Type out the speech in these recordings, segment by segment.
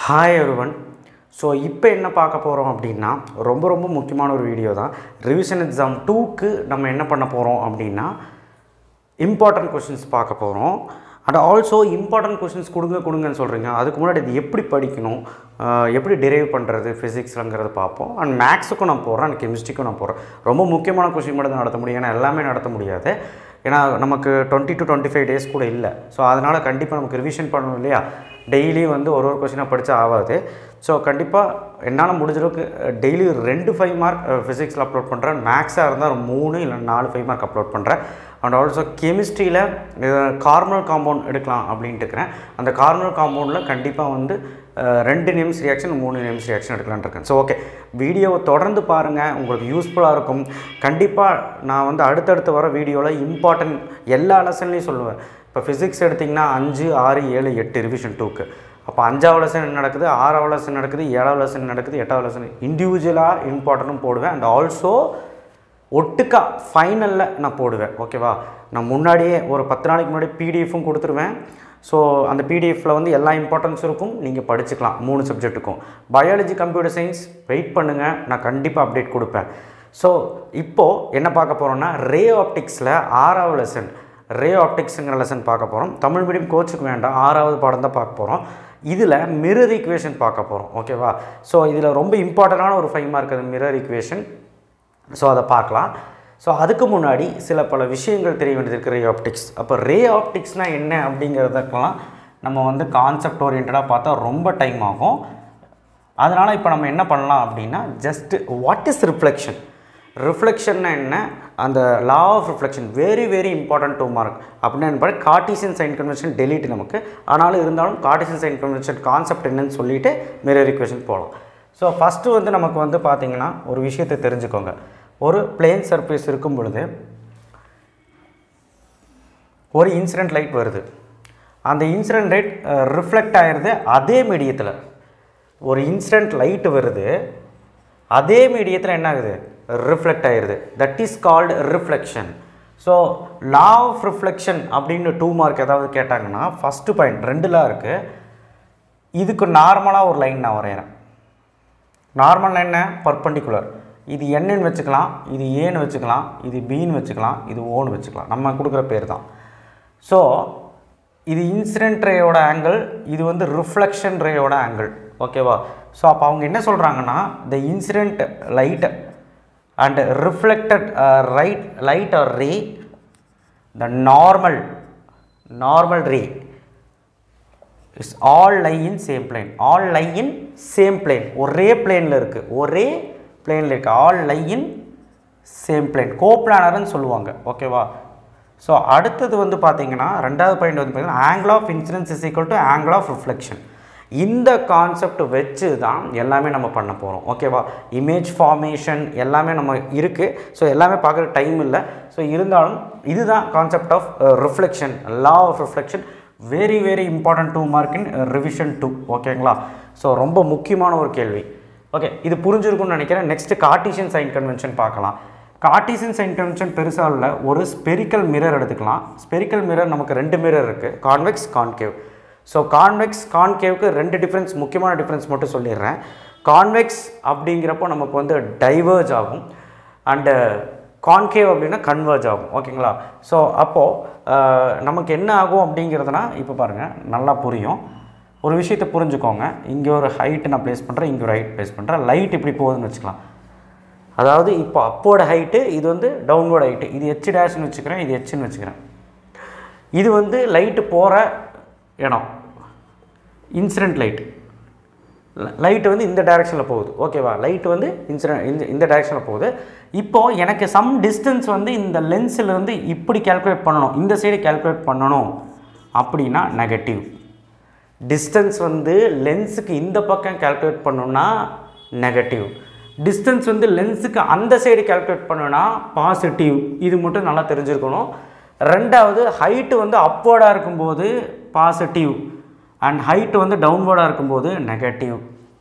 hi ஒருவன் so இப்போ என்ன பார்க்க போகிறோம் அப்படின்னா ரொம்ப ரொம்ப முக்கியமான ஒரு வீடியோ தான் ரிவிஷன் எக்ஸாம் டூக்கு நம்ம என்ன பண்ண போகிறோம் அப்படின்னா இம்பார்ட்டன்ட் கொஷின்ஸ் பார்க்க போகிறோம் அண்ட் ஆல்சோ இம்பார்ட்டன்ட் கொஷின்ஸ் கொடுங்க கொடுங்கன்னு சொல்கிறீங்க அதுக்கு முன்னாடி இது எப்படி படிக்கணும் ஆஹ் எப்படி டெரைவ் பண்ணுறது ஃபிசிக்ஸ்லங்கிறத பார்ப்போம் அண்ட் மேக்ஸுக்கும் நான் போடுறேன் அண்ட் கெமிஸ்ட்ரிக்கும் நான் போடுறேன் ரொம்ப முக்கியமான கொஷின் மட்டும் தான் நடத்த முடியும் ஏன்னா எல்லாமே நடத்த முடியாது ஏன்னா நமக்கு twenty two twenty five days கூட இல்லை ஸோ அதனால் கண்டிப்பாக நமக்கு ரிவிஷன் பண்ணணும் இல்லையா டெய்லி வந்து ஒரு ஒரு கொஷினாக படித்தா ஆகாது ஸோ கண்டிப்பாக என்னால் முடிஞ்ச அளவுக்கு டெய்லி ரெண்டு ஃபைவ் மார்க் ஃபிசிக்ஸில் அப்லோட் பண்ணுறேன் மேக்ஸாக இருந்தால் ஒரு மூணு இல்லை நாலு ஃபைவ் மார்க் அப்லோட் பண்ணுறேன் அண்ட் ஆல்சோ கெமிஸ்ட்ரியில் கார்மல் காம்பவுண்ட் எடுக்கலாம் அப்படின்ட்டு இருக்கிறேன் அந்த கார்மல் காம்பவுண்டில் கண்டிப்பாக வந்து அஹ், ரெண்டு நிமிஷ் ரியாக்ஷன் மூணு நிமிஷ் ரியாக்ஷன் எடுக்கலாம்னு இருக்கேன் ஸோ ஓகே வீடியோவை தொடர்ந்து பாருங்கள் உங்களுக்கு யூஸ்ஃபுல்லாக இருக்கும் கண்டிப்பாக நான் வந்து அடுத்தடுத்து வர வீடியோவில் இம்பார்ட்டன்ட் எல்லா லெசன்லையும் சொல்லுவேன் இப்போ ஃபிசிக்ஸ் எடுத்திங்கன்னா அஞ்சு ஆறு ஏழு எட்டு ரிவிஷன் டூக்கு அப்போ அஞ்சாவது லெசன் என்ன நடக்குது ஆறாவது லெசன் நடக்குது ஏழாவது லெசன் நடக்குது எட்டாவது லெசன் இண்டிவிஜுவலாக இம்பார்ட்டன்ட்டும் போடுவேன் அண்ட் ஆல்சோ ஒட்டுக்கா ஃபைனலில் நான் போடுவேன் ஓகேவா நான் முன்னாடியே ஒரு பத்து நாளைக்கு முன்னாடி பிடிஎஃப்பும் கொடுத்துருவேன் ஸோ அந்த பிடிஎஃப்பில் வந்து எல்லா இம்பார்ட்டன்ஸ் இருக்கும் நீங்கள் படிச்சுக்கலாம் மூணு சப்ஜெக்ட்டுக்கும் பயாலஜி கம்ப்யூட்டர் சயின்ஸ் வெயிட் பண்ணுங்கள் நான் கண்டிப்பாக அப்டேட் கொடுப்பேன் ஸோ இப்போது என்ன பார்க்க போகிறோன்னா ரே ஆப்டிக்ஸில் ஆறாவது லெசன் ரே ஆப்டிக்ஸுங்கிற லெசன் பார்க்க போகிறோம் தமிழ் மீடியம் கோச்சுக்கு வேண்டாம் ஆறாவது பாடம் தான் பார்க்க போகிறோம் இதில் மிரர் ஈக்குவேஷன் பார்க்க போகிறோம் ஓகேவா ஸோ இதில் ரொம்ப இம்பார்ட்டண்டான ஒரு ஃபைவ் மார்க் அது மிரர் ஈக்குவேஷன் ஸோ அதை பார்க்கலாம் ஸோ அதுக்கு முன்னாடி சில பல விஷயங்கள் தெரிய வேண்டியது இருக்குது ரே ஆப்டிக்ஸ் அப்போ ரே ஆப்டிக்ஸ்னால் என்ன அப்படிங்கிறதுக்கெல்லாம் நம்ம வந்து கான்செப்ட் ஓரியன்டாக பார்த்தா ரொம்ப டைம் ஆகும் அதனால் இப்போ நம்ம என்ன பண்ணலாம் அப்படின்னா ஜஸ்ட் வாட் இஸ் ரிஃப்ளெக்ஷன் ரிஃப்ளெக்ஷன்னா என்ன அந்த law of reflection very very important two mark அப்படின்னு என்ன கார்டீசியன் சைன் கன்வென்ஷன் டெலீட் நமக்கு ஆனாலும் இருந்தாலும் கார்டீசியன் சைன் கன்வென்ஷன் கான்செப்ட் என்னன்னு சொல்லிட்டு மிரர் ஈக்குவேஷன் போகலாம் ஸோ ஃபஸ்ட்டு வந்து நமக்கு வந்து பார்த்தீங்கன்னா ஒரு விஷயத்தை தெரிஞ்சுக்கோங்க ஒரு பிளேன் சர்ஃபேஸ் இருக்கும் பொழுது ஒரு இன்சிடென்ட் லைட் வருது அந்த இன்சிடென்ட் லைட் ரிஃப்ளெக்ட் ஆயிடுது அதே மீடியத்தில் ஒரு இன்சிடென்ட் லைட் வருது அதே மீடியத்தில் என்ன ஆகுது ரிஃப்ளெக்ட் ஆயிடுது that is called reflection so law of reflection அப்படின்னு டூ மார்க் ஏதாவது கேட்டாங்கன்னா ஃபஸ்ட்டு பாயிண்ட் ரெண்டுலாம் இருக்குது இதுக்கு நார்மலாக ஒரு லைன் நான் வரைகிறேன் நார்மல் என்ன பர்பண்டிகுலர் இது என்னன்னு வச்சுக்கலாம் இது ஏன்னு வச்சுக்கலாம் இது பின்னு வச்சுக்கலாம் இது ஓன்னு வச்சுக்கலாம் நம்ம கொடுக்குற பேர் தான் ஸோ இது இன்சிடென்ட் ரேயோட ஆங்கிள் இது வந்து ரிஃப்ளெக்ஷன் ரேயோட ஆங்கிள் ஓகேவா ஸோ அப்போ அவங்க என்ன சொல்கிறாங்கன்னா the incident light and reflected right light or ray the normal normal ray is all lie in same plane all lie in same plane ஒரே பிளேனில் இருக்குது ஒரே பிளேனில் இருக்குது all lie in same plane கோப்ளானர்னு சொல்லுவாங்க ஓகேவா ஸோ அடுத்தது வந்து பார்த்தீங்கன்னா ரெண்டாவது பாயிண்ட் வந்து பார்த்தீங்கன்னா angle of incidence is equal to angle of reflection இந்த கான்செப்ட் வச்சு தான் எல்லாமே நம்ம பண்ண போகிறோம் ஓகேவா இமேஜ் ஃபார்மேஷன் எல்லாமே நம்ம இருக்குது ஸோ எல்லாமே பார்க்குற டைம் இல்லை ஸோ இருந்தாலும் இதுதான் concept of reflection law of reflection very very important two mark in revision two ஓகேங்களா ஸோ ரொம்ப முக்கியமான ஒரு கேள்வி ஓகே இது புரிஞ்சிருக்கும்னு நினைக்கிறேன் நெக்ஸ்ட்டு கார்டீசியன் சைன் கன்வென்ஷன் பார்க்கலாம் கார்டீசியன் சைன் கன்வென்ஷன் பெருசாக இல்லை ஒரு ஸ்பெரிக்கல் மிரர் எடுத்துக்கலாம் ஸ்பெரிக்கல் மிரர் நமக்கு ரெண்டு மிரர் இருக்குது கான்வெக்ஸ் கான்கேவ் ஸோ கான்வெக்ஸ் கான்கேவுக்கு ரெண்டு டிஃப்ரென்ஸ் முக்கியமான டிஃப்ரென்ஸ் மட்டும் சொல்லிடுறேன் கான்வெக்ஸ் அப்படிங்கிறப்போ நமக்கு வந்து டைவர்ஜ் ஆகும் அண்டு கான்கேவ் அப்படின்னா கன்வர்ஜ் ஆகும் ஓகேங்களா ஸோ அப்போது நமக்கு என்ன ஆகும் அப்படிங்கிறதுனா இப்போ பாருங்கள் நல்லா புரியும் ஒரு விஷயத்தை புரிஞ்சுக்கோங்க இங்கே ஒரு ஹைட்டு நான் ப்ளேஸ் பண்ணுறேன் இங்கே ஒரு ஹைட் ப்ளேஸ் பண்ணுறேன் லைட் இப்படி போகுதுன்னு வச்சுக்கலாம் அதாவது இப்போ அப்போட ஹைட்டு இது வந்து டவுன்வோர்ட் ஹைட்டு இது ஹெச் டேஷ்னு வச்சுக்கிறேன் இது ஹெச்னு வச்சுக்கிறேன் இது வந்து லைட்டு போகிற இடம் இன்சிடென்ட் லைட் லைட்டு வந்து இந்த டைரெக்ஷனில் போகுது ஓகேவா லைட் வந்து இன்சிடென்ட் இந்த இந்த டைரெக்ஷனில் போகுது இப்போது எனக்கு சம் டிஸ்டன்ஸ் வந்து இந்த லென்ஸில் வந்து இப்படி கேல்குலேட் பண்ணணும் இந்த சைடு கேல்குலேட் பண்ணணும் அப்படின்னா நெகட்டிவ் டிஸ்டன்ஸ் வந்து லென்ஸுக்கு இந்த பக்கம் கால்குலேட் பண்ணணும்னா நெகட்டிவ் டிஸ்டன்ஸ் வந்து லென்ஸுக்கு அந்த சைடு கால்குலேட் பண்ணணும்னா பாசிட்டிவ் இது மட்டும் நல்லா தெரிஞ்சிருக்கணும் ரெண்டாவது ஹைட்டு வந்து அப்வர்டாக இருக்கும்போது பாசிட்டிவ் அண்ட் ஹைட்டு வந்து டவுன்வர்டாக இருக்கும்போது நெகட்டிவ்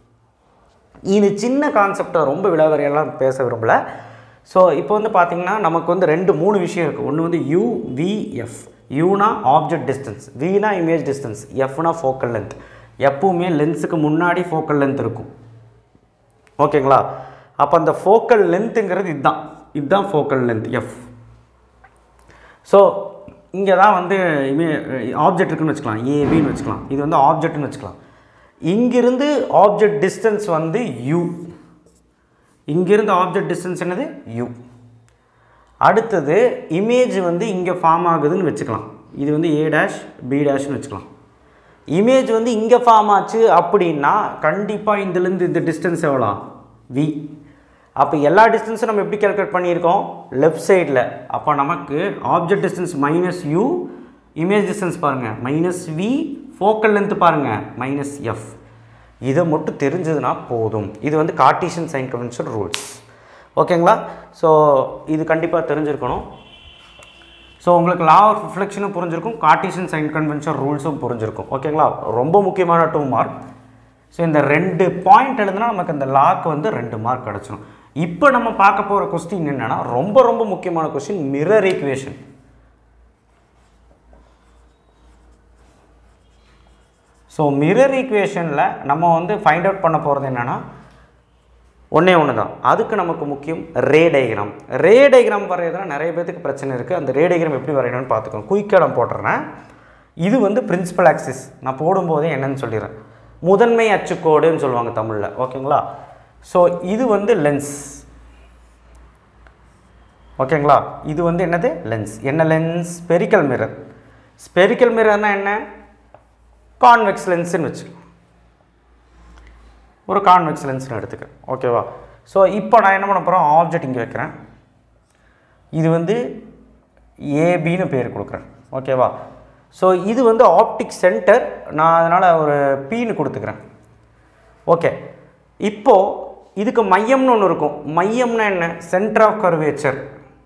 இது சின்ன கான்செப்டை ரொம்ப விலாவரியெல்லாம் பேச விரும்பல ஸோ இப்போ வந்து பார்த்திங்கன்னா நமக்கு வந்து ரெண்டு மூணு விஷயம் இருக்குது ஒன்று வந்து யூ வி எஃப் யூனா ஆப்ஜெக்ட் டிஸ்டன்ஸ் வினா இமேஜ் டிஸ்டன்ஸ் எஃப்னா ஃபோக்கல் லென்த் எப்பவுமே லென்ஸுக்கு முன்னாடி ஃபோக்கல் லென்த் இருக்கும் ஓகேங்களா அப்போ அந்த ஃபோக்கல் லென்த்துங்கிறது இதுதான் இதுதான் ஃபோக்கல் லென்த் எஃப் ஸோ இங்கே தான் வந்து இமே ஆப்ஜெக்ட் இருக்குன்னு வச்சுக்கலாம் ஏபின்னு வச்சுக்கலாம் இது வந்து ஆப்ஜெக்ட்னு வச்சுக்கலாம் இங்கிருந்து ஆப்ஜெக்ட் டிஸ்டன்ஸ் வந்து யூ இங்கிருந்து ஆப்ஜெக்ட் டிஸ்டன்ஸ் என்னது யூ அடுத்தது இமேஜ் வந்து இங்கே ஃபார்ம் ஆகுதுன்னு வச்சுக்கலாம் இது வந்து ஏ டேஷ் பி டேஷ்னு வச்சுக்கலாம் இமேஜ் வந்து இங்கே ஃபார்ம் ஆச்சு அப்படின்னா கண்டிப்பாக இதுலேருந்து இந்த டிஸ்டன்ஸ் எவ்வளோ வி அப்போ எல்லா டிஸ்டன்ஸும் நம்ம எப்படி கால்குலேட் பண்ணியிருக்கோம் லெஃப்ட் சைடில் அப்போ நமக்கு object distance minus U image distance பாருங்கள் மைனஸ் வி ஃபோக்கல் லென்த் பாருங்கள் மைனஸ் எஃப் இதை மட்டும் தெரிஞ்சதுன்னா போதும் இது வந்து கார்ட்டீசியன் சைன் கன்வென்ஷன் ரூல்ஸ் ஓகேங்களா ஸோ இது கண்டிப்பாக தெரிஞ்சிருக்கணும் ஸோ உங்களுக்கு லா ஆஃப் ரிஃப்ளெக்ஷனும் புரிஞ்சிருக்கும் கார்ட்டீசியன் சைன் கன்வென்ஷன் ரூல்ஸும் புரிஞ்சிருக்கும் ஓகேங்களா ரொம்ப முக்கியமான டூ மார்க் ஸோ இந்த ரெண்டு பாயிண்ட் எழுதுனா நமக்கு இந்த லாக்கு வந்து ரெண்டு மார்க் கிடச்சிடும் இப்போ நம்ம பார்க்க போகிற கொஸ்டின் என்னென்னா ரொம்ப ரொம்ப முக்கியமான question mirror equation so mirror ஈக்குவேஷனில் நம்ம வந்து ஃபைண்ட் அவுட் பண்ண போகிறது என்னென்னா ஒன்றே ஒன்று தான் அதுக்கு நமக்கு முக்கியம் ரே டயக்ராம் ரே டயக்ராம் வரையறதுல நிறைய பேத்துக்கு பிரச்சனை இருக்குது அந்த ரே டயக்ராம் எப்படி வரையணும்னு பார்த்துக்கோங்க குயிக்காக நான் போட்டுறேன் இது வந்து பிரின்சிபல் ஆக்சிஸ் நான் போடும்போதே என்னன்னு சொல்லிடுறேன் முதன்மை அச்சுக்கோடுன்னு சொல்லுவாங்க தமிழில் ஓகேங்களா ஸோ இது வந்து லென்ஸ் ஓகேங்களா இது வந்து என்னது லென்ஸ் என்ன லென்ஸ் ஸ்பெரிக்கல் மிரர் ஸ்பெரிக்கல் மிரர்னா என்ன கான்வெக்ஸ் லென்ஸ்னு வச்சு ஒரு கான்வெக்ஸ் லென்ஸ்னு எடுத்துக்கிறேன் ஓகேவா ஸோ இப்போ நான் என்ன பண்ண போகிறேன் ஆப்ஜெக்ட் இங்கே வைக்கிறேன் இது வந்து ஏபின்னு பேர் கொடுக்குறேன் ஓகேவா ஸோ இது வந்து ஆப்டிக் சென்டர் நான் அதனால் ஒரு பீன்னு கொடுத்துக்கிறேன் ஓகே இப்போது இதுக்கு மையம்னு ஒன்று இருக்கும் மையம்னா என்ன சென்டர் ஆஃப் கர்வேச்சர்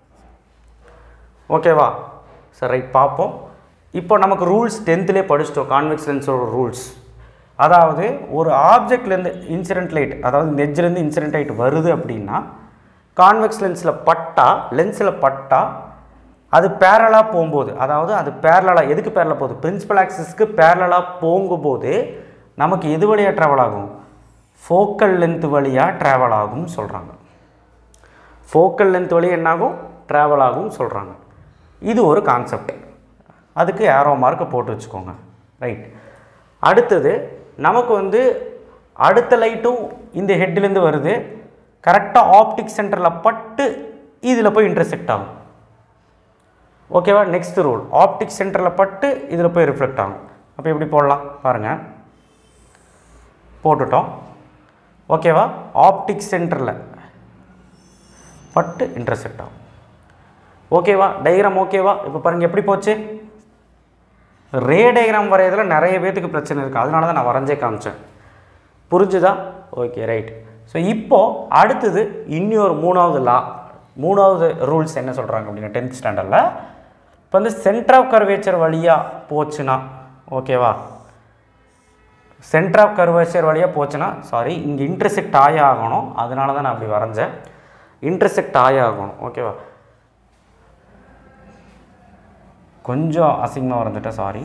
ஓகேவா சரி ரைட் பார்ப்போம் இப்போ நமக்கு ரூல்ஸ் டென்த்துலேயே படிச்சிட்டோம் கான்வெக்ஸ் லென்ஸோட ரூல்ஸ் அதாவது ஒரு ஆப்ஜெக்ட்லேருந்து இன்சிடென்ட் லைட் அதாவது நெஜ்லேருந்து இன்சிடென்ட் லைட் வருது அப்படின்னா கான்வெக்ஸ் லென்ஸில் பட்டா லென்ஸில் பட்டா அது பேரலாக போகும்போது அதாவது அது பேரலாக எதுக்கு பேரலாக போகுது பிரின்சிபல் ஆக்சிஸ்க்கு பேரலாக போகும்போது நமக்கு எது வழியாக ட்ராவல் ஆகும் ஃபோக்கல் லென்த் வழியாக ட்ராவல் ஆகும்னு சொல்கிறாங்க ஃபோக்கல் லென்த் வழியாக என்னாகும் ட்ராவல் ஆகும் சொல்கிறாங்க இது ஒரு கான்செப்ட் அதுக்கு ஏரோ மார்க்கை போட்டு வச்சுக்கோங்க ரைட் அடுத்தது நமக்கு வந்து அடுத்த லைட்டும் இந்த ஹெட்லேருந்து வருது கரெக்டாக ஆப்டிக் சென்டரில் பட்டு இதில் போய் இன்டர்செக்ட் ஆகும் ஓகேவா நெக்ஸ்ட் ரூல் ஆப்டிக் சென்டரில் பட்டு இதில் போய் ரிஃப்ளெக்ட் ஆகும் அப்போ எப்படி போடலாம் பாருங்கள் போட்டுட்டோம் ஓகேவா ஆப்டிக் சென்டரில் பட்டு இன்டர்செக்ட் ஆகும் ஓகேவா டயக்ராம் ஓகேவா இப்போ பாருங்கள் எப்படி போச்சு ரே டயக்ராம் வரையறதுல நிறைய பேத்துக்கு பிரச்சனை இருக்குது அதனால தான் நான் வரைஞ்சே காமிச்சேன் புரிஞ்சுதா ஓகே ரைட் ஸோ இப்போது அடுத்தது இன்னொரு மூணாவது லா மூணாவது ரூல்ஸ் என்ன சொல்கிறாங்க அப்படின்னா டென்த் ஸ்டாண்டர்டில் இப்போ வந்து சென்டர் ஆஃப் கர்வேச்சர் வழியாக போச்சுன்னா ஓகேவா சென்டர் ஆஃப் கர்வேச்சர் வழியாக போச்சுன்னா சாரி இங்கே இன்டர்செக்ட் ஆகி ஆகணும் அதனால தான் நான் அப்படி வரைஞ்சேன் இன்டர்செக்ட் ஆகி ஆகணும் ஓகேவா கொஞ்சம் அசிங்கமாக வரைஞ்சிட்டேன் சாரி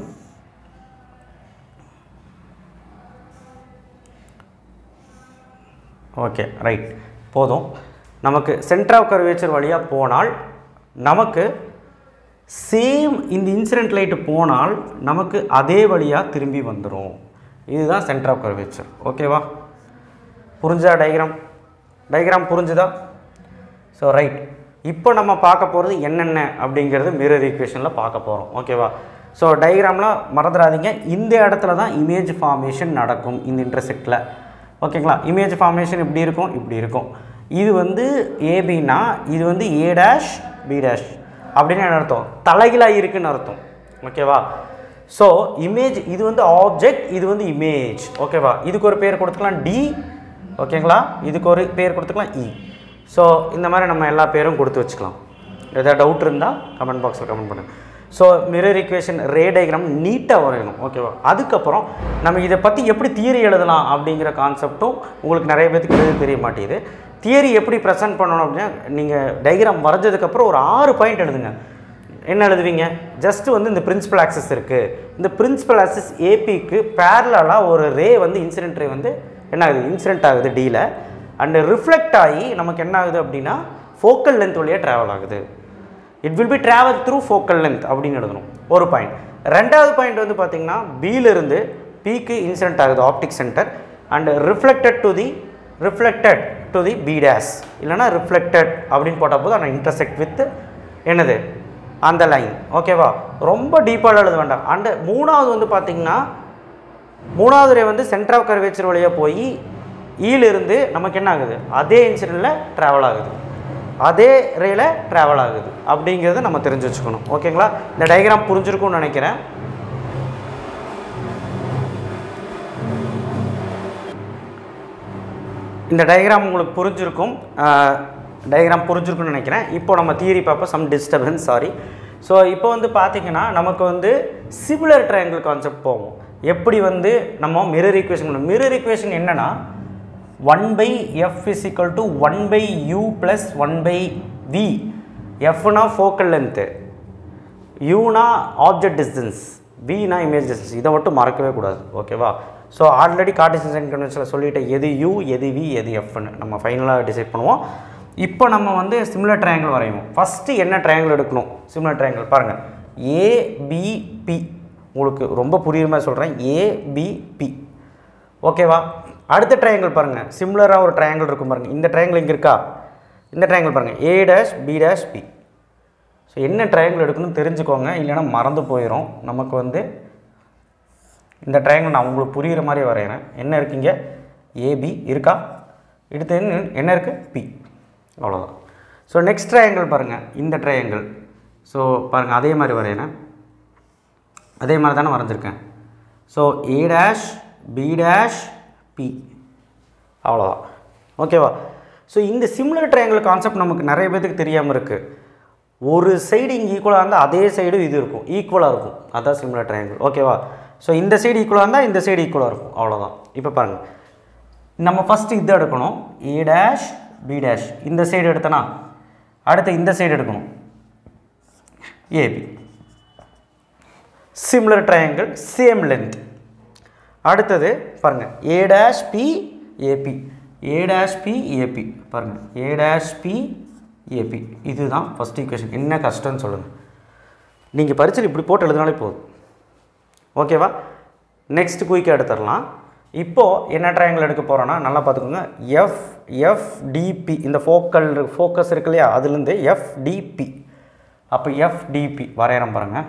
ஓகே ரைட் போதும் நமக்கு சென்டர் ஆஃப் கர்வேச்சர் வழியாக போனால் நமக்கு சேம் இந்த இன்சிடென்ட் லைட்டு போனால் நமக்கு அதே வழியாக திரும்பி வந்துடும் இதுதான் சென்டர் ஆஃப் கர்வேச்சர் ஓகேவா புரிஞ்சா டயக்ராம் டயக்ராம் புரிஞ்சுதா ஸோ ரைட் இப்போ நம்ம பார்க்க போகிறது என்னென்ன அப்படிங்கிறது மிரர் ஈக்குவேஷனில் பார்க்க போகிறோம் ஓகேவா ஸோ டயக்ராம்லாம் மறந்துடாதீங்க இந்த இடத்துல தான் இமேஜ் ஃபார்மேஷன் நடக்கும் இந்த இன்டர்செக்டில் ஓகேங்களா இமேஜ் ஃபார்மேஷன் இப்படி இருக்கும் இப்படி இருக்கும் இது வந்து ஏபின்னா இது வந்து ஏ டேஷ் பி டேஷ் அப்படின்னு என்ன அர்த்தம் தலைகீழாக இருக்குன்னு அர்த்தம் ஓகேவா ஸோ இமேஜ் இது வந்து ஆப்ஜெக்ட் இது வந்து இமேஜ் ஓகேவா இதுக்கு ஒரு பேர் கொடுத்துக்கலாம் டி ஓகேங்களா இதுக்கு ஒரு பேர் கொடுத்துக்கலாம் இ ஸோ இந்த மாதிரி நம்ம எல்லா பேரும் கொடுத்து வச்சுக்கலாம் எதாவது டவுட் இருந்தால் கமெண்ட் பாக்ஸில் கமெண்ட் பண்ணுங்கள் so mirror equation ray diagram நீட்டாக வரையணும் ஓகேவா அதுக்கப்புறம் நம்ம இதை பற்றி எப்படி தியரி எழுதலாம் அப்படிங்கிற கான்செப்ட்டும் உங்களுக்கு நிறைய பேத்துக்கு எழுத தெரிய மாட்டேங்குது தியரி எப்படி ப்ரெசென்ட் பண்ணணும் அப்படின்னா நீங்கள் டயக்ராம் வரைஞ்சதுக்கப்புறம் ஒரு ஆறு பாயிண்ட் எழுதுங்க என்ன எழுதுவீங்க ஜஸ்ட் வந்து இந்த பிரின்சிபல் ஆக்சஸ் இருக்குது இந்த பிரின்சிபல் ஆக்சஸ் ஏபிக்கு பேரலாக ஒரு ரே வந்து இன்சிடென்ட் ரே வந்து என்ன ஆகுது இன்சிடென்ட் ஆகுது டீல அண்ட் ரிஃப்ளெக்ட் ஆகி நமக்கு என்ன ஆகுது அப்படின்னா ஃபோக்கல் லென்த் வழியாக ட்ராவல் ஆகுது it will be travel through focal length அப்படின்னு எழுதணும் ஒரு பாயிண்ட் ரெண்டாவது பாயிண்ட் வந்து பார்த்தீங்கன்னா பியிலிருந்து பிக்கு இன்சிடென்ட் ஆகுது optic centre and reflected to the reflected to the B dash இல்லைனா ரிஃப்ளெக்டட் அப்படின்னு போட்ட போது ஆனால் இன்டர்செக்ட் வித் என்னது அந்த லைன் ஓகேவா ரொம்ப டீப்பாக எழுத வேண்டாம் அண்டு மூணாவது வந்து பார்த்தீங்கன்னா மூணாவது ரே வந்து சென்டர் ஆஃப் கர்வேச்சர் வழியாக போய் ஈலிருந்து நமக்கு என்ன ஆகுது அதே இன்சிடென்ட்டில் ட்ராவல் ஆகுது அதே ரேல ட்ராவல் ஆகுது அப்படிங்கிறத நம்ம தெரிஞ்சு வச்சுக்கணும் ஓகேங்களா இந்த டயக்ராம் புரிஞ்சிருக்கும்னு நினைக்கிறேன் இந்த டயக்ராம் உங்களுக்கு புரிஞ்சிருக்கும் டயக்ராம் புரிஞ்சிருக்கும்னு நினைக்கிறேன் இப்போ நம்ம தியரி பார்ப்போம் சம் டிஸ்டர்பன்ஸ் சாரி ஸோ இப்போ வந்து பார்த்தீங்கன்னா நமக்கு வந்து சிமிலர் ட்ரையாங்கிள் கான்செப்ட் போவோம் எப்படி வந்து நம்ம மிரர் ஈக்குவேஷன் மிரர் ஈக்குவேஷன் என்னன்னா one by F is equal to one by you plus one by V எஃப்னா ஃபோக்கல் லென்த்து யூனா ஆப்ஜெக்ட் டிஸ்டன்ஸ் வினா இமேஜ் டிஸ்டன்ஸ் இதை மட்டும் மறக்கவே கூடாது ஓகேவா ஸோ ஆல்ரெடி கார்டிசன் கன்வென்ஷனில் சொல்லிட்டேன் எது யூ எது வி எது எஃப்னு நம்ம ஃபைனலாக டிசைட் பண்ணுவோம் இப்போ நம்ம வந்து சிமிலர் ட்ரையாங்கிள் வரைவோம் ஃபஸ்ட்டு என்ன ட்ரையாங்கிள் எடுக்கணும் சிமிலர் ட்ரையாங்கிள் பாருங்கள் ஏபிபி உங்களுக்கு ரொம்ப புரியுற மாதிரி சொல்கிறேன் ஏபிபி ஓகேவா அடுத்த ட்ரையாங்கிள் பாருங்கள் சிமிலராக ஒரு ட்ரையாங்கிள் இருக்கும் பாருங்கள் இந்த ட்ரையாங்கிள் இங்கே இருக்கா இந்த ட்ரையாங்கிள் பாருங்கள் A dash B dash B so என்ன ட்ரையாங்கிள் எடுக்கணும்னு தெரிஞ்சுக்கோங்க இல்லைன்னா மறந்து போயிடும் நமக்கு வந்து இந்த ட்ரையாங்கிள் நான் உங்களுக்கு புரிகிற மாதிரி வரைகிறேன் என்ன இருக்கீங்க ஏபி இருக்கா அடுத்து என்ன என்ன இருக்குது பி அவ்வளோதான் ஸோ நெக்ஸ்ட் ட்ரையாங்கிள் பாருங்கள் இந்த ட்ரையாங்கிள் ஸோ பாருங்கள் அதே மாதிரி வரைகிறேன் அதே மாதிரி தானே வரைஞ்சிருக்கேன் so A dash B dash B அவ்வளோதான் ஓகேவா ஸோ இந்த சிமிலர் ட்ரையாங்கிள் கான்செப்ட் நமக்கு நிறைய பேத்துக்கு தெரியாமல் இருக்குது ஒரு சைடு இங்கே ஈக்குவலாக இருந்தால் அதே சைடு இது இருக்கும் ஈக்குவலாக இருக்கும் அதான் சிமிலர் ட்ரையாங்கிள் ஓகேவா ஸோ இந்த சைடு ஈக்குவலாக இருந்தால் இந்த சைடு ஈக்குவலாக இருக்கும் அவ்வளோதான் இப்போ பாருங்கள் நம்ம ஃபஸ்ட்டு இது எடுக்கணும் ஏ டேஷ் பி டேஷ் இந்த சைடு எடுத்தனா அடுத்து இந்த சைடு எடுக்கணும் AB similar triangle same length அடுத்தது பாருங்கள் A dash B AB A dash B AB பாருங்கள் ஏ டேஷ் பி ஏபி இதுதான் ஃபஸ்ட் ஈக்குவேஷன் என்ன கஷ்டம்னு சொல்லுங்கள் நீங்கள் பரிச்சல் இப்படி போட்டு எழுதினாலே போதும் ஓகேவா நெக்ஸ்ட் குயிக்காக எடுத்துடலாம் இப்போது என்ன ட்ரையாங்கிள் எடுக்க போகிறோன்னா நல்லா பார்த்துக்கோங்க எஃப் எஃப் டிபி இந்த ஃபோக்கல் ஃபோக்கஸ் இருக்கு இல்லையா அதுலேருந்து எஃப்டிபி அப்போ எஃப்டிபி வரையறம் பாருங்கள்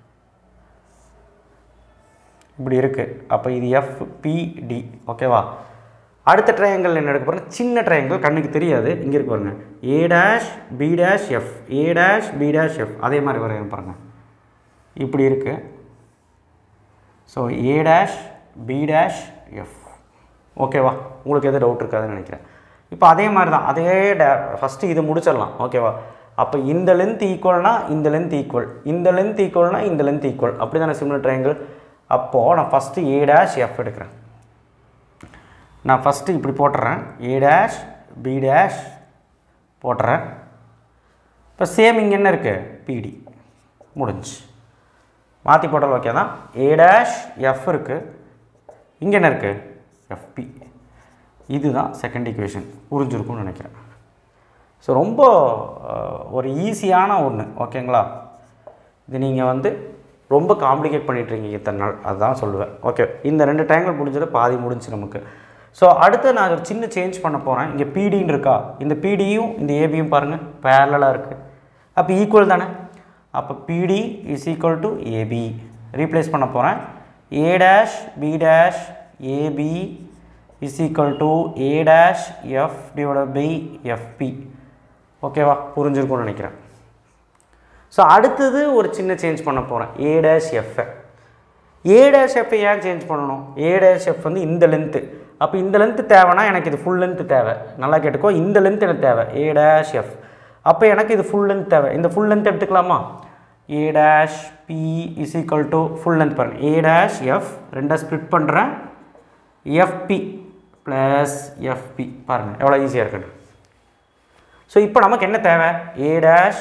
இப்படி இருக்குது அப்போ இது எஃப்பிடி ஓகேவா அடுத்த ட்ரையாங்கிள் என்ன எடுக்க போகிறோம் சின்ன ட்ரையாங்கிள் கண்ணுக்கு தெரியாது இங்கே இருக்கு பாருங்க A dash B dash F A dash B dash F அதே மாதிரி வரையும் பாருங்க இப்படி இருக்குது so A dash B dash F ஓகேவா உங்களுக்கு எதுவும் டவுட் இருக்காதுன்னு நினைக்கிறேன் இப்போ அதே மாதிரி தான் அதே டே ஃபஸ்ட்டு இது முடிச்சிடலாம் ஓகேவா அப்போ இந்த லென்த் ஈக்குவல்னா இந்த லென்த் ஈக்குவல் இந்த லென்த் ஈக்குவல்னா இந்த லென்த் ஈக்குவல் அப்படி தானே சிமிலர் ட்ரையாங்கிள் அப்போது நான் ஃபஸ்ட்டு ஏ டேஷ் எஃப் எடுக்கிறேன் நான் ஃபஸ்ட்டு இப்படி போட்டுறேன் ஏ டேஷ் பி டேஷ் போட்டுறேன் இப்போ சேம் இங்கே என்ன இருக்குது பிடி முடிஞ்சு மாற்றி போட்டால் ஓகே தான் ஏ டேஷ் எஃப் இருக்குது இங்கே என்ன இருக்குது எஃப்பி இதுதான் செகண்ட் ஈக்குவேஷன் புரிஞ்சிருக்கும்னு நினைக்கிறேன் ஸோ ரொம்ப அஹ், ஒரு ஈஸியான ஒன்று ஓகேங்களா இது நீங்கள் வந்து ரொம்ப காம்ப்ளிகேட் பண்ணிட்டுருக்கீங்க இத்தனை நாள் அதுதான் சொல்லுவேன் ஓகே இந்த ரெண்டு டைமில் முடிஞ்சது பாதி முடிஞ்சு நமக்கு ஸோ அடுத்து நான் ஒரு சின்ன சேஞ்ச் பண்ண போகிறேன் இங்கே பிடின்னு இருக்கா இந்த பிடியும் இந்த ஏபியும் பாருங்கள் பேரலாக இருக்குது அப்போ ஈக்குவல் தானே அப்போ BD is equal to AB replace பண்ண போகிறேன் A dash B dash AB is equal to A dash F divide by FP ஓகேவா புரிஞ்சிருக்கும்னு நினைக்கிறேன் ஸோ அடுத்தது ஒரு சின்ன சேஞ்ச் பண்ண போகிறேன் ஏ டேஷ் எஃப்ஐ ஏ டேஷ் எஃப் ஏன் சேஞ்ச் பண்ணணும் ஏ டேஷ் எஃப் வந்து இந்த லென்த்து அப்போ இந்த லென்த்து தேவைன்னா எனக்கு இது ஃபுல் லென்த்து தேவை நல்லா கேட்டுக்கோ இந்த லென்த் எனக்கு தேவை ஏ டேஷ் எஃப் அப்போ எனக்கு இது ஃபுல் லென்த் தேவை இந்த ஃபுல் லென்த் எடுத்துக்கலாமா A dash B is equal to full length பாருங்க ஏ டேஷ் எஃப் ரெண்டாக ஸ்ப்ளிட் பண்ணுறேன் எஃப்பி ப்ளஸ் எஃப்பி பாருங்கள் எவ்வளோ ஈஸியாக இருக்குன்னு ஸோ இப்போ நமக்கு என்ன தேவை ஏ டேஷ்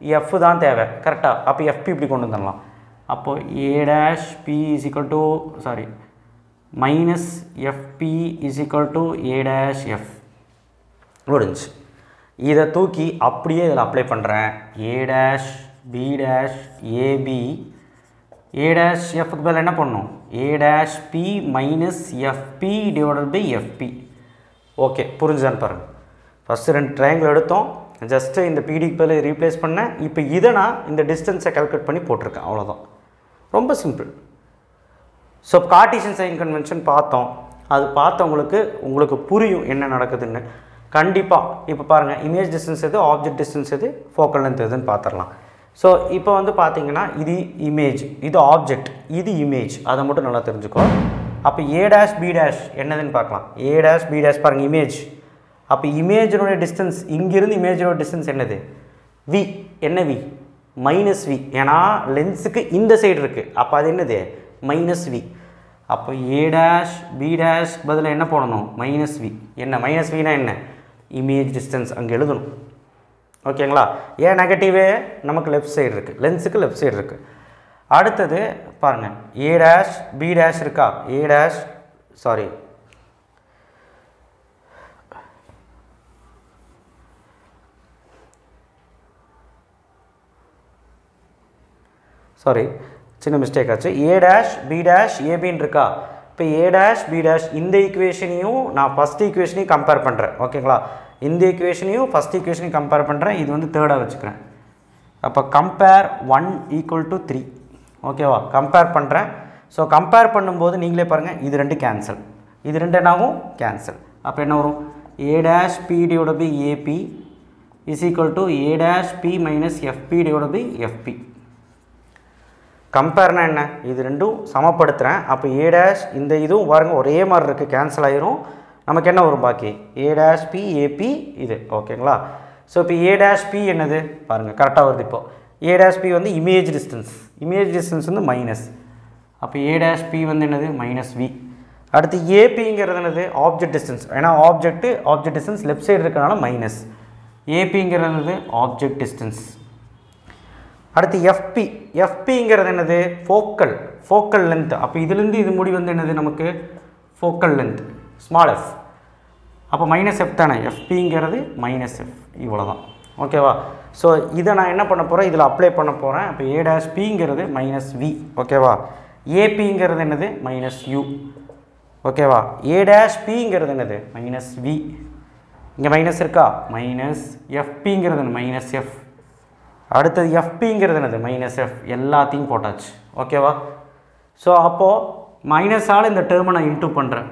எஃப் தான் தேவை கரெக்டாக அப்போ எஃப்பி இப்படி கொண்டு வந்துடலாம் அப்போ A dash B is equal to sorry minus FP is equal to A dash F முடிஞ்சு இதை தூக்கி அப்படியே இதில் அப்ளை பண்ணுறேன் A dash B dash AB A dash எஃப்க்கு பதில் என்ன பண்ணும் A dash B minus FP divided by FP okay புரிஞ்சுதான்னு பாருங்கள் ஃபஸ்ட்டு ரெண்டு ட்ரையாங்கிள் எடுத்தோம் ஜஸ்ட்டு இந்த பிடிக்கு பதில் ரீப்ளேஸ் பண்ணேன் இப்போ இதை நான் இந்த டிஸ்டன்ஸை கால்குலேட் பண்ணி போட்டிருக்கேன் அவ்வளோதான் ரொம்ப simple so Cartesian sign convention பார்த்தோம் அது பார்த்தவங்களுக்கு உங்களுக்கு புரியும் என்ன நடக்குதுன்னு கண்டிப்பாக இப்போ பாருங்கள் இமேஜ் டிஸ்டன்ஸ் எது ஆப்ஜெக்ட் டிஸ்டன்ஸ் எது ஃபோக்கல் லென்த் எதுன்னு பார்த்துடலாம் ஸோ இப்போ வந்து பார்த்தீங்கன்னா இது இமேஜ் இது ஆப்ஜெக்ட் இது இமேஜ் அதை மட்டும் நல்லா தெரிஞ்சுக்கோ அப்போ ஏ டேஷ் பி டேஷ் என்னதுன்னு பார்க்கலாம் ஏ டேஷ் பி டேஷ் பாருங்கள் இமேஜ் அப்போ இமேஜினுடைய டிஸ்டன்ஸ் இங்கிருந்து இமேஜோட டிஸ்டன்ஸ் என்னது வி என்ன வி மைனஸ் வி ஏன்னா லென்ஸுக்கு இந்த சைடு இருக்குது அப்போ அது என்னது மைனஸ் வி அப்போ ஏ டேஷ் பி டேஷ் பதில் என்ன போடணும் மைனஸ் வி என்ன மைனஸ் வினா என்ன இமேஜ் டிஸ்டன்ஸ் அங்கே எழுதணும் ஓகேங்களா ஏன் நெகட்டிவே நமக்கு லெஃப்ட் சைடு இருக்குது லென்ஸுக்கு லெஃப்ட் சைடு இருக்குது அடுத்தது பாருங்கள் ஏ டேஷ் பி டேஷ் இருக்கா ஏ டேஷ் சாரி சாரி சின்ன மிஸ்டேக் ஆச்சு ஏ டேஷ் பி டேஷ் ஏபின்னு இருக்கா இப்போ ஏ டேஷ் பி டேஷ் இந்த ஈக்குவேஷனையும் நான் ஃபஸ்ட் ஈக்குவேஷனையும் கம்பேர் பண்ணுறேன் ஓகேங்களா இந்த ஈக்குவேஷனையும் ஃபஸ்ட் ஈக்குவேஷனையும் கம்பேர் பண்ணுறேன் இது வந்து தேர்டாக வச்சுக்கிறேன் அப்போ compare one equal to three ஓகேவா கம்பேர் பண்ணுறேன் ஸோ கம்பேர் பண்ணும்போது நீங்களே பாருங்கள் இது ரெண்டு கேன்சல் இது ரெண்டு என்னாகும் கேன்சல் அப்போ என்ன வரும் ஏ டேஷ் பி டியோட by AB is equal to A dash B minus FP டியோட பை எஃப்பி கம்பேர்னா என்ன இது ரெண்டும் சமப்படுத்துகிறேன் அப்போ ஏ டேஷ் இந்த இதுவும் பாருங்க ஒரே மாதிரி இருக்குது கேன்சல் ஆயிரும் நமக்கு என்ன வரும் பாக்கி ஏ டேஷ் பி ஏபி இது ஓகேங்களா ஸோ இப்போ ஏ டேஷ் பி என்னது பாருங்கள் கரெக்டாக வருது இப்போ ஏ டேஷ் பி வந்து இமேஜ் டிஸ்டன்ஸ் இமேஜ் டிஸ்டன்ஸ் வந்து மைனஸ் அப்போ ஏ டேஷ் பி வந்து என்னது மைனஸ் வி அடுத்து ஏபிங்கிறது என்னது ஆப்ஜெக்ட் டிஸ்டன்ஸ் ஏன்னா object object distance left side இருக்கனால மைனஸ் ஏபிங்கிறது என்னது ஆப்ஜெக்ட் டிஸ்டன்ஸ் அடுத்து எஃப்பி எஃப்பிங்கிறது என்னது ஃபோக்கல் ஃபோக்கல் லென்த் அப்போ இதுலேருந்து இது முடி வந்து என்னது நமக்கு ஃபோக்கல் லென்த் ஸ்மால் எஃப் அப்போ மைனஸ் எஃப் தானே எஃப்பிங்கிறது மைனஸ் எஃப் இவ்வளோ தான் ஓகேவா ஸோ இதை நான் என்ன பண்ண போகிறேன் இதில் அப்ளை பண்ண போகிறேன் அப்போ ஏ டேஷ் பிங்கிறது மைனஸ் வி ஓகேவா ஏபிங்கிறது என்னது மைனஸ் யூ ஓகேவா ஏ டேஷ் பிங்கிறது என்னது மைனஸ் வி இங்கே மைனஸ் இருக்கா மைனஸ் எஃப்பிங்கிறது மைனஸ் எஃப் அடுத்தது எஃப்பிங்கிறது என்னது மைனஸ் எஃப் எல்லாத்தையும் போட்டாச்சு ஓகேவா ஸோ அப்போது மைனஸால் இந்த டேர்மை நான் இன்டூ பண்ணுறேன்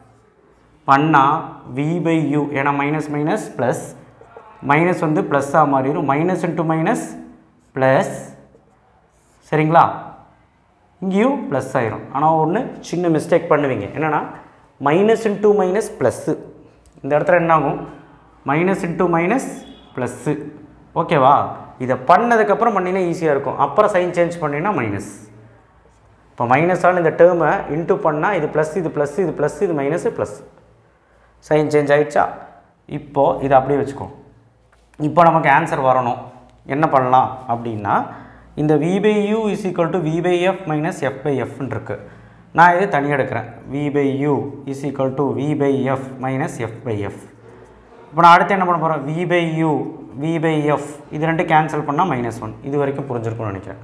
பண்ணால் வி பை யூ ஏன்னா மைனஸ் மைனஸ் ப்ளஸ் மைனஸ் வந்து ப்ளஸ்ஸாக மாறிடும் மைனஸ் இன்ட்டு மைனஸ் ப்ளஸ் சரிங்களா இங்கேயும் ப்ளஸ் ஆயிரும் ஆனால் ஒன்று சின்ன மிஸ்டேக் பண்ணுவீங்க என்னென்னா மைனஸ் இன்ட்டு மைனஸ் ப்ளஸ்ஸு இந்த இடத்துல என்ன ஆகும் மைனஸ் இன்ட்டு மைனஸ் ப்ளஸ்ஸு ஓகேவா இதை பண்ணதுக்கப்புறம் பண்ணினா ஈஸியாக இருக்கும் அப்புறம் சைன் சேஞ்ச் பண்ணினா மைனஸ் இப்போ மைனஸால் இந்த டேர்மை இன்ட்டு பண்ணால் இது ப்ளஸ் இது ப்ளஸ் இது ப்ளஸ் இது மைனஸ் ப்ளஸ் சைன் சேஞ்ச் ஆயிடுச்சா இப்போது இதை அப்படியே வச்சுக்கோ இப்போ நமக்கு ஆன்சர் வரணும் என்ன பண்ணலாம் அப்படின்னா இந்த v by u is equal to v by f minus f by எஃப்னு இருக்குது நான் இது தனியாக எடுக்கிறேன் v by u is equal to v by f minus f by f இப்போ நான் அடுத்து என்ன பண்ண போகிறேன் v by u v by f இது ரெண்டு கேன்சல் பண்ணால் மைனஸ் ஒன் இது வரைக்கும் புரிஞ்சிருக்கும்னு நினைக்கிறேன்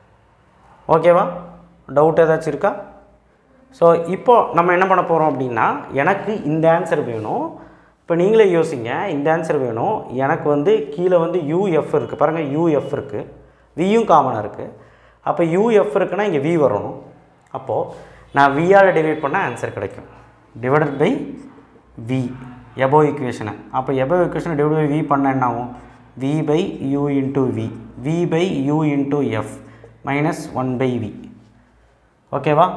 ஓகேவா டவுட் ஏதாச்சும் இருக்கா ஸோ இப்போது நம்ம என்ன பண்ண போகிறோம் அப்படின்னா எனக்கு இந்த ஆன்சர் வேணும் இப்போ நீங்களே யோசிங்க இந்த ஆன்சர் வேணும் எனக்கு வந்து கீழே வந்து யூஎஃப் இருக்குது பாருங்கள் யூஎஃப் இருக்குது வியும் காமனாக இருக்குது அப்போ யூஎஃப் இருக்குன்னா இங்கே வி வரணும் அப்போது நான் வியால் டிவைட் பண்ணால் ஆன்சர் கிடைக்கும் டிவைடட் பை வி எபோ ஈக்குவேஷனை அப்போ எபோ ஈக்குவேஷனை டிவைட் பை வி பண்ண என்ன ஆகும் v by u into v v by u into f minus one by v ஓகேவா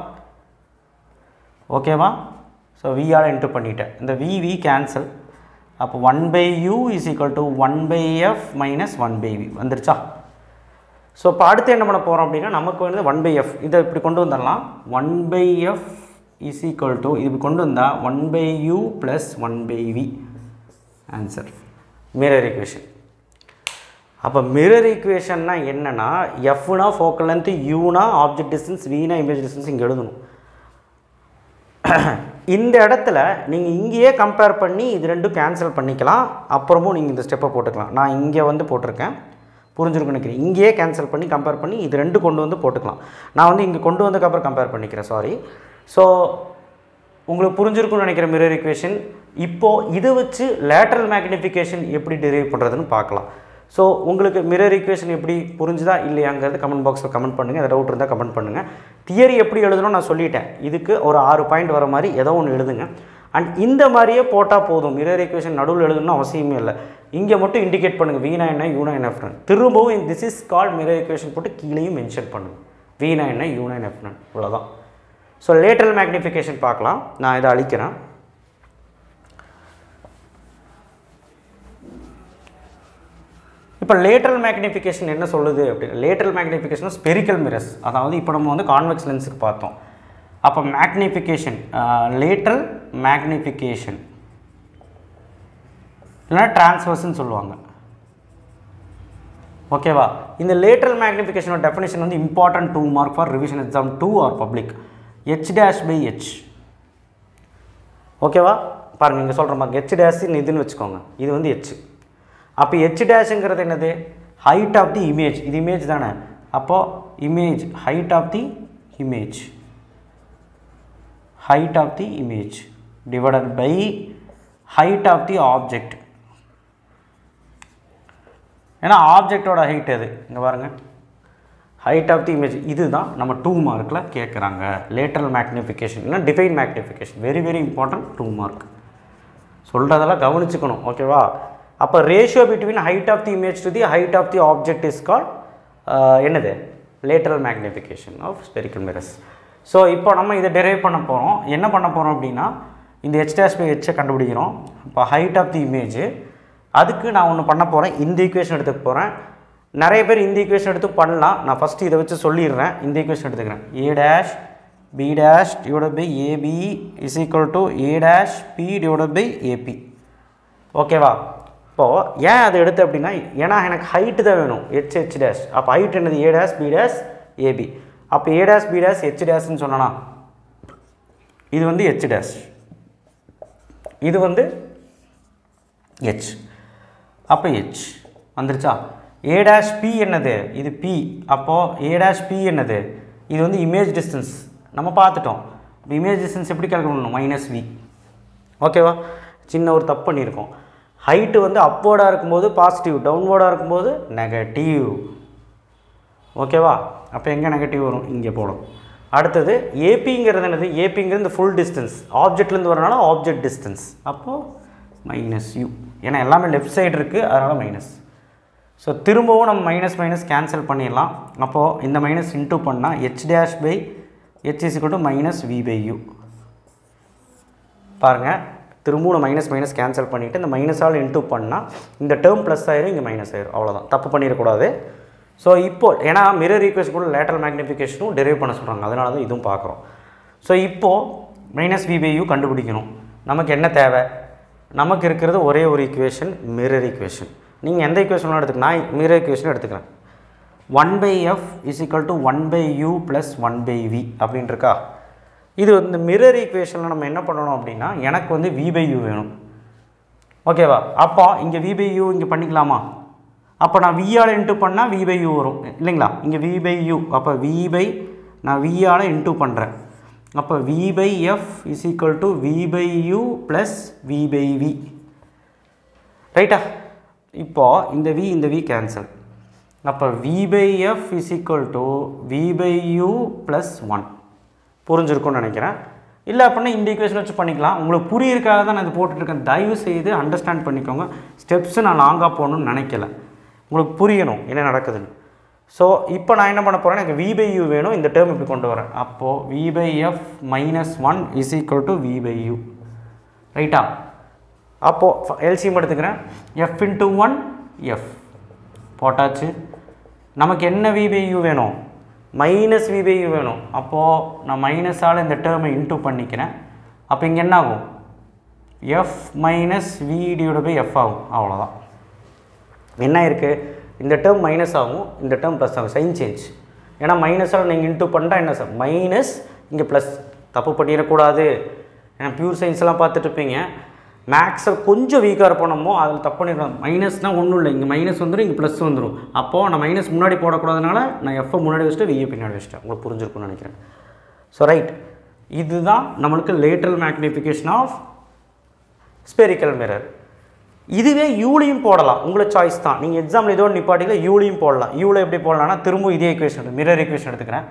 ஓகேவா ஸோ வியால் என்ட்ரு பண்ணிட்டேன் இந்த வி வி கேன்சல் அப்போ one by u is equal to one by f minus one by v வந்துருச்சா so இப்போ அடுத்து என்ன பண்ண போகிறோம் அப்படின்னா நமக்கு வந்து ஒன் பை எஃப் இதை இப்படி கொண்டு வந்துடலாம் one by F is equal to இது இப்படி கொண்டு வந்தால் one by you plus one by v answer mirror equation அப்போ மிரர் ஈக்குவேஷன்னா என்னன்னா எஃப்னா ஃபோக்கல் லென்த் யூனா ஆப்ஜெக்ட் டிஸ்டன்ஸ் வீனா இமேஜ் டிஸ்டன்ஸ் இங்கே எழுதணும் இந்த இடத்துல நீங்கள் இங்கேயே கம்பேர் பண்ணி இது ரெண்டும் கேன்சல் பண்ணிக்கலாம் அப்புறமும் நீங்கள் இந்த ஸ்டெப்பை போட்டுக்கலாம் நான் இங்கே வந்து போட்டிருக்கேன் புரிஞ்சிருக்கும் நினைக்கிறேன் இங்கேயே கேன்சல் பண்ணி கம்பேர் பண்ணி இது ரெண்டு கொண்டு வந்து போட்டுக்கலாம் நான் வந்து இங்கே கொண்டு வந்ததுக்கப்புறம் கம்பேர் பண்ணிக்கிறேன் சாரி ஸோ உங்களுக்கு புரிஞ்சிருக்கும்னு நினைக்கிற மிரர் ஈக்குவேஷன் இப்போது இதை வச்சு லேட்டரல் மேக்னிஃபிகேஷன் எப்படி டெரைவ் பண்ணுறதுன்னு பார்க்கலாம் ஸோ உங்களுக்கு மிரர் ஈக்குவேஷன் எப்படி புரிஞ்சுதா இல்லையாங்கிறது கமெண்ட் பாக்ஸில் கமெண்ட் பண்ணுங்கள் எதாவது டவுட் இருந்தால் கமெண்ட் பண்ணுங்கள் தியரி எப்படி எழுதணும் நான் சொல்லிட்டேன் இதுக்கு ஒரு ஆறு பாயிண்ட் வர மாதிரி ஏதோ ஒன்று எழுதுங்க அண்ட் இந்த மாதிரியே போட்டால் போதும் மிரர் ஈக்குவேஷன் நடுவில் எழுதணும்னு அவசியமே இல்லை இங்கே மட்டும் இண்டிகேட் பண்ணுங்கள் வீணா என்ன யூனா என்ன எஃப்னன் திரும்பவும் this is called mirror equation போட்டு கீழேயும் மென்ஷன் பண்ணுங்கள் வீணா என்ன யூனா என்ன எஃப்னன் இவ்வளோதான் ஸோ லேட்டரல் மேக்னிஃபிகேஷன் பார்க்கலாம் நான் இதை அழிக்கிறேன் இப்போ லேட்டரல் மேக்னிஃபிகேஷன் என்ன சொல்லுது அப்படின்னு லேட்டரல் மேக்னிஃபிகேஷன் ஸ்பெரிக்கல் மிரர்ஸ் அதாவது இப்போ நம்ம வந்து கான்வெக்ஸ் லென்ஸுக்கு பார்த்தோம் அப்போ மேக்னிஃபிகேஷன் லேட்டரல் மேக்னிஃபிகேஷன் இல்லைன்னா டிரான்ஸ்வர்ஸ்ன்னு சொல்லுவாங்க ஓகேவா இந்த லேட்டரல் மேக்னிஃபிகேஷனோட டெஃபினேஷன் வந்து important two mark for revision exam too or public h dash by h ஓகேவா பாருங்கள் இங்கே சொல்கிற மாதிரி ஹெச் டேஷ் இதுன்னு வச்சுக்கோங்க இது வந்து ஹெச் அப்போ ஹெச் டேஷுங்கிறது என்னது ஹைட் ஆஃப் தி இமேஜ் இது இமேஜ் தானே அப்போது image height of the image height of the image divided by height of the object ஏன்னா ஆப்ஜெக்டோட ஹைட் எது இங்கே பாருங்கள் ஹைட் ஆஃப் தி இமேஜ் இதுதான் நம்ம டூ மார்க்கில் கேட்குறாங்க லேட்டரல் மேக்னிஃபிகேஷன் இல்லைனா define magnification very very important two mark சொல்கிறதெல்லாம் கவனிச்சுக்கணும் ஓகேவா அப்போ ratio between height of the image to the height of the object is call என்னது lateral magnification of spherical mirrors so இப்போ நம்ம இதை டெரைவ் பண்ண போகிறோம் என்ன பண்ண போகிறோம் அப்படின்னா இந்த ஹெச் டேஷ் பை ஹெச்சை கண்டுபிடிக்கிறோம் இப்போ ஹைட் ஆஃப் தி இமேஜ் அதுக்கு நான் ஒன்று பண்ண போகிறேன் இந்த ஈக்குவேஷன் எடுத்துக்க போகிறேன் நிறைய பேர் இந்த ஈக்குவேஷன் எடுத்து பண்ணலாம் நான் ஃபஸ்ட்டு இதை வச்சு சொல்லிடுறேன் இந்த ஈக்குவேஷன் எடுத்துக்கிறேன் A dash B dash divide by AB is equal to A dash B dash by by AB இப்போது ஏன் அதை எடுத்து அப்படின்னா ஏன்னா எனக்கு ஹைட்டு தான் வேணும் ஹெச் ஹெச் டேஷ் அப்போ ஹைட் என்னது A dash B dash AB அப்போ A dash B dash h டேஷ்னு சொன்னனா இது வந்து ஹெச் டேஷ் இது வந்து ஹெச் அப்போ ஹெச் வந்துருச்சா ஏ டேஷ் பி என்னது இது பி அப்போது ஏ டேஷ் பி என்னது இது வந்து இமேஜ் டிஸ்டன்ஸ் நம்ம பார்த்துட்டோம் இமேஜ் டிஸ்டன்ஸ் எப்படி கால்குலேட் பண்ணணும் மைனஸ் வி ஓகேவா சின்ன ஒரு தப்பு பண்ணியிருக்கோம் ஹைட்டு வந்து அப்வோர்டாக இருக்கும்போது பாசிட்டிவ் டவுன்வோர்டாக இருக்கும்போது நெகட்டிவ் ஓகேவா அப்போ எங்கே நெகட்டிவ் வரும் இங்கே போடும் அடுத்தது ஏபிங்கிறது என்னது ஏபிங்கிறது இந்த ஃபுல் டிஸ்டன்ஸ் ஆப்ஜெக்ட்லேருந்து வரனால ஆப்ஜெக்ட் டிஸ்டன்ஸ் அப்போது மைனஸ் யூ ஏன்னா எல்லாமே லெஃப்ட் சைடு இருக்குது அதனால் மைனஸ் ஸோ திரும்பவும் நம்ம மைனஸ் மைனஸ் கேன்சல் பண்ணிடலாம் அப்போது இந்த மைனஸ் இன்டூ பண்ணால் h dash by h is to minus v by u பாருங்கள் திரும்பவும் நான் மைனஸ் மைனஸ் கேன்சல் பண்ணிவிட்டு இந்த மைனஸால் இன்டூ பண்ணால் இந்த டேர்ம் ப்ளஸ் ஆயிரும் இங்கே மைனஸ் ஆயிரும் அவ்வளோதான் தப்பு பண்ணிடக்கூடாது ஸோ இப்போ ஏன்னா மிரர் ஈக்குவேஷன் கூட லேட்டரல் மேக்னிஃபிகேஷனும் டெரைவ் பண்ண சொல்கிறாங்க அதனால தான் இதுவும் பார்க்குறோம் ஸோ இப்போது மைனஸ் வி பை யூ கண்டுபிடிக்கணும் நமக்கு என்ன தேவை நமக்கு இருக்கிறது ஒரே ஒரு ஈக்குவேஷன் மிரர் ஈக்குவேஷன் நீங்கள் எந்த ஈக்குவேஷன் எடுத்துக்க நான் மிரர் ஈக்குவேஷன் எடுத்துக்கிறேன் one by F is equal to one by you plus one by v அப்படின்னு இருக்கா இது இந்த மிரர் ஈக்குவேஷனில் நம்ம என்ன பண்ணணும் அப்படின்னா எனக்கு வந்து வி பை யூ வேணும் ஓகேவா அப்போ இங்கே வி பை யூ இங்கே பண்ணிக்கலாமா அப்போ நான் வியால் இன்ட்டு பண்ணால் வி பை யூ வரும் இல்லைங்களா இங்கே வி பை யூ அப்போ வி பை நான் வியால் இன்ட்டு பண்ணுறேன் அப்போ v by F is equal to v by you plus v by v ரைட்டா இப்போது இந்த வி இந்த வி கேன்சல் அப்போ v by F is equal to v by you plus one புரிஞ்சிருக்கும்னு நினைக்கிறேன் இல்லை அப்படின்னா இந்த ஈக்குவேஷன் வச்சு பண்ணிக்கலாம் உங்களுக்கு புரியிருக்காக தான் நான் இது போட்டுட்ருக்கேன் தயவு செய்து அண்டர்ஸ்டாண்ட் பண்ணிக்கோங்க ஸ்டெப்ஸு நான் லாங்காக போகணும்னு நினைக்கல உங்களுக்கு புரியணும் என்ன நடக்குதுன்னு ஸோ இப்போ நான் என்ன பண்ண போகிறேன் எனக்கு வி பை யூ வேணும் இந்த டேர்ம் இப்படி கொண்டு வரேன் அப்போது v by f minus one is equal to v by u ரைட்டா அப்போது எல்சிஎம் எடுத்துக்கிறேன் எஃப் இன்ட்டு ஒன் எஃப் போட்டாச்சு நமக்கு என்ன வி பை யூ வேணும் மைனஸ் வி பை யூ வேணும் அப்போது நான் மைனஸால் இந்த டேர்மை இன்டூ பண்ணிக்கிறேன் அப்போ இங்கே என்ன ஆகும் f minus v divide by f ஆகும் அவ்வளோதான் என்ன இருக்குது இந்த டேர்ம் மைனஸ் ஆகும் இந்த டேர்ம் ப்ளஸ் ஆகும் சைன் சேஞ்ச் ஏன்னா மைனஸால் நீங்கள் இன்டூ பண்ணிட்டா என்ன சார் மைனஸ் இங்கே ப்ளஸ் தப்பு பண்ணிடக்கூடாது ஏன்னா பியூர் சயின்ஸ்லாம் பார்த்துட்டு இருப்பீங்க மேக்ஸில் கொஞ்சம் வீக்காக இருப்போனமோ அதில் தப்பு பண்ணிடலாம் மைனஸ்னால் ஒன்றும் இல்லை இங்கே மைனஸ் வந்துடும் இங்கே ப்ளஸ் வந்துடும் அப்போது நான் மைனஸ் முன்னாடி போடக்கூடாதனால நான் எஃப்ஐ முன்னாடி வச்சுட்டு விஏ பின்னாடி வச்சுட்டேன் உங்களுக்கு புரிஞ்சிருக்கும்னு நினைக்கிறேன் ஸோ ரைட் இதுதான் நம்மளுக்கு lateral magnification of spherical mirror இதுவே யூலையும் போடலாம் உங்களை சாய்ஸ் தான் நீங்கள் எக்ஸாம்பிள் ஏதோ நிப்பாட்டில யூலையும் போடலாம் யூவில் எப்படி போடலாம்னா திரும்ப இதே ஈக்குவேஷன் மிரர் ஈக்குவேஷன் எடுத்துக்கிறேன்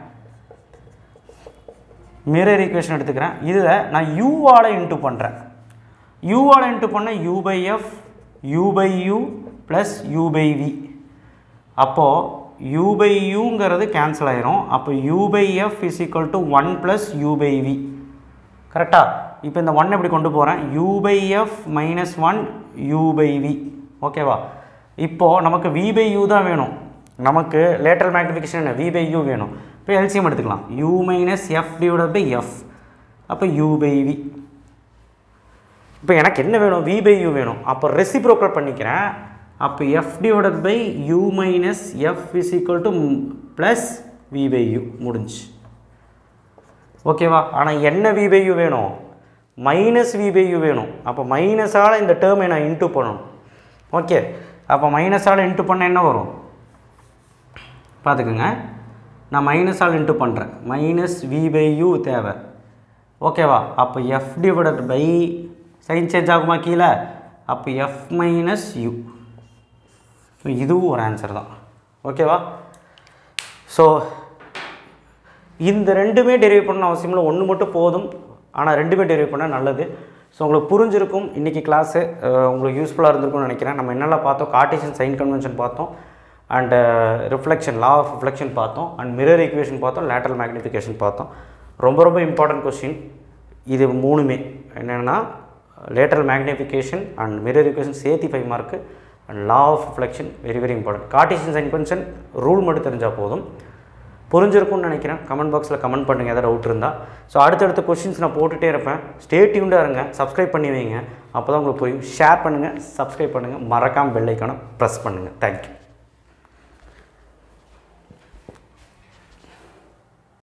மிரர் ஈக்குவேஷன் எடுத்துக்கிறேன் இதில் நான் யூவால் இன்ட்டு பண்ணுறேன் யூவால் இன்ட்டு பண்ண u by f u by you plus u by v அப்போது யூ பை யூங்கிறது கேன்சல் ஆயிரும் அப்போ u by F is equal to one plus u by v கரெக்டாக இப்போ இந்த ஒன் எப்படி கொண்டு போகிறேன் u by f minus one u by v ஓகேவா இப்போது நமக்கு வி பை யூ தான் வேணும் நமக்கு லேட்டரல் மேக்னிஃபிகேஷன் என்ன வி பை யூ வேணும் இப்போ எல்சிஎம் எடுத்துக்கலாம் u minus f divide by f அப்போ யூ பை வி இப்போ எனக்கு என்ன வேணும் வி பை யூ வேணும் அப்போ ரெசிப்ரோக்கல் பண்ணிக்கிறேன் அப்போ f divided by u minus f is equal to plus v by u முடிஞ்சு ஓகேவா ஆனால் என்ன வி பை யூ வேணும் மைனஸ் வி பை யூ வேணும் அப்போ மைனஸால் இந்த டேர்மை நான் இன்ட்டு பண்ணணும் ஓகே அப்போ மைனஸால் இன்ட்டு பண்ண என்ன வரும் பார்த்துக்குங்க நான் மைனஸால் இன்ட்டு பண்ணுறேன் மைனஸ் வி பை யூ தேவை ஓகேவா அப்போ f divided by sign change ஆகுமா கீழே அப்போ எஃப் மைனஸ் யூ இதுவும் ஒரு ஆன்சர் தான் ஓகேவா ஸோ இந்த ரெண்டுமே டெரிவ் பண்ண அவசியம் இல்லை ஒன்று மட்டும் போதும் ஆனால் ரெண்டுமே டெரிவ் பண்ணால் நல்லது ஸோ உங்களுக்கு புரிஞ்சிருக்கும் இன்றைக்கி கிளாஸு உங்களுக்கு யூஸ்ஃபுல்லாக இருந்திருக்கும்னு நினைக்கிறேன் நம்ம என்னெல்லாம் பார்த்தோம் கார்டேஷன் சைன் கன்வென்ஷன் பார்த்தோம் and reflection law of reflection பார்த்தோம் அண்ட் மிரர் ஈக்குவேஷன் பார்த்தோம் லேட்டரல் மேக்னிஃபிகேஷன் பார்த்தோம் ரொம்ப ரொம்ப இம்பார்ட்டன்ட் கொஸ்டின் இது மூணுமே என்னென்னா lateral magnification and mirror equation சேர்த்தி five mark and law of reflection very very important cartesian sign convention rule மட்டும் தெரிஞ்சால் போதும் புரிஞ்சிருக்கும்னு நினைக்கிறேன் கமெண்ட் பாக்ஸில் கமெண்ட் பண்ணுங்கள் எதாவது டவுட் இருந்தால் ஸோ அடுத்தடுத்த கொஷின்ஸ் நான் போட்டுகிட்டே இருப்பேன் ஸ்டே டியூண்டாக இருங்க சப்ஸ்கிரைப் பண்ணி வைங்க அப்போ தான் உங்களுக்கு புரியும் ஷேர் பண்ணுங்கள் சப்ஸ்கிரைப் பண்ணுங்கள் மறக்காமல் பெல் ஐக்கானை ப்ரெஸ் பண்ணுங்கள் தேங்க்யூ